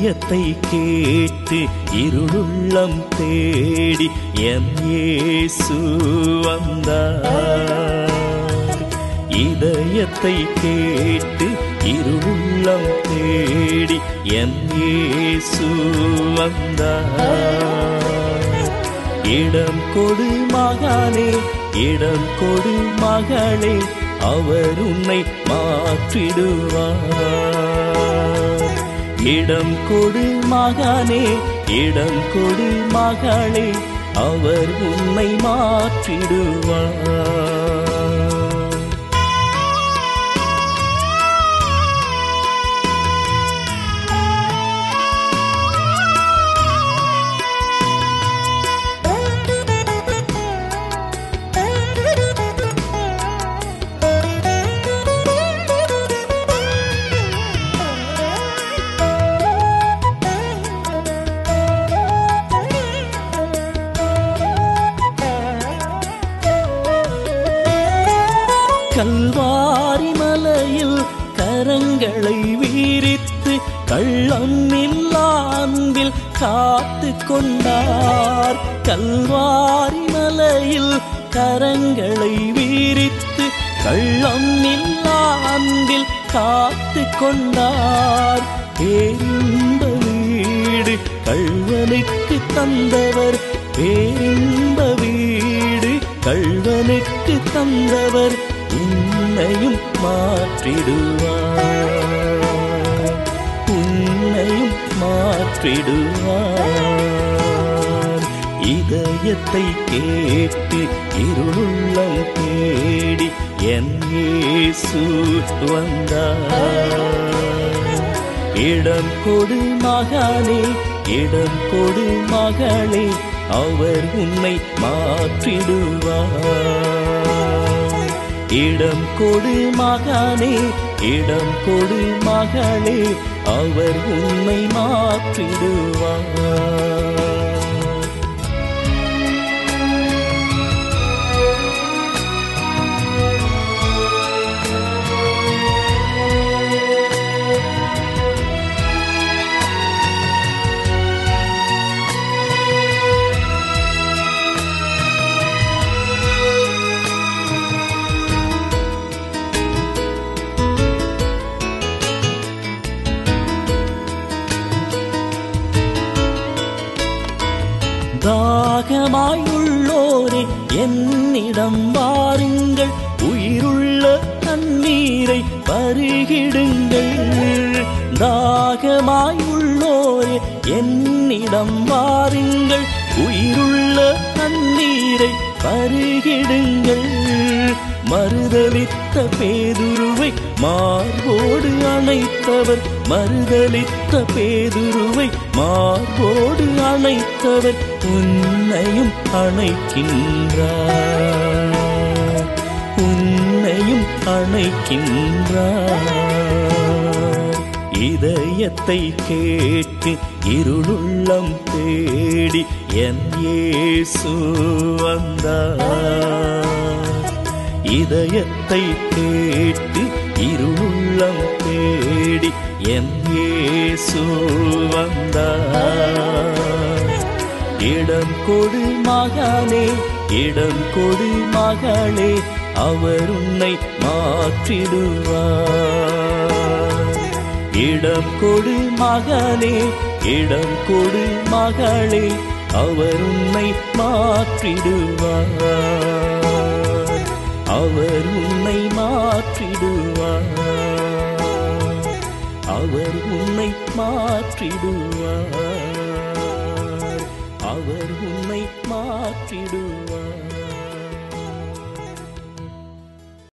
இதயத்தை கேட்டு இருளுள்ளம் தேடி எம் இயேசு வந்தார் இதயத்தை கேட்டு இருளுள்ளம் தேடி எம் இயேசு வந்தார் இடம் கொடு மகானே இடம் கொடு மகளே அவர் உன்னை மாற்றிடுவார் இடம் கொடு மகானே இடம் கொடு மகளே அவர் உன்னை மாற்றிடுவார் கல்வாரி மலையில் கரங்களை வீரித்து கள்ளம் இல்லா அன்பில் காத்து கொண்டார் கல்வாரி மலையில் கரங்களை வீரித்து கள்ளம் இல்லா அன்பில் காத்து கொண்டார் பேரின்ப வீடு கள்வனுக்கு தந்தவர் பேரின்ப வீடு கள்வனுக்கு தந்தவர் உன்னையும் மாற்றிடுவார் உன்னையும் மாற்றிடுவார் இதயத்தை கேட்டு இருளுள்ளம் தேடி என் இயேசு வந்தார் இடம் கொடு மகானே இடம் கொடு மகளே அவர் உன்னை மாற்றிடுவார் இடம் கொடு மகானே இடம் கொடு மகளே அவர் உன்னை மாற்றிடுவார் தாகமாயுள்ளோரே என்னிடம் வாருங்கள் உயிருள்ள தண்ணீரை பருகிடுங்கள் தாகமாயுள்ளோரே என்னிடம் வாருங்கள் உயிருள்ள தண்ணீரை பருகிடுங்கள் மறுதலித்த பேதுருவை மார்போடு அணைத்தவர் மறுதலித்த பேதுருவை மார்போடு அணைத்தவர் உன்னையும் அணைக்கின்றார் உன்னையும் அணைக்கின்றார் இதயத்தை கேட்டு இருளுள்ளம் தேடி என் இயேசு வந்தார் இதயத்தை கேட்டு இருளுள்ளம் தேடி என் இயேசு வந்தார் இடம் கொடு மகானே இடம் கொடு மகளே அவர் உன்னை மாற்றிடுவார் இடம் கொடு மகனே இடம் கொடு மகளே அவர் உன்னை மாற்றிடுவார் அவர் உன்னை மாற்றிடுவார் அவர் உன்னை மாற்றிடுவார் அவர் உன்னை மாற்றிடுவார்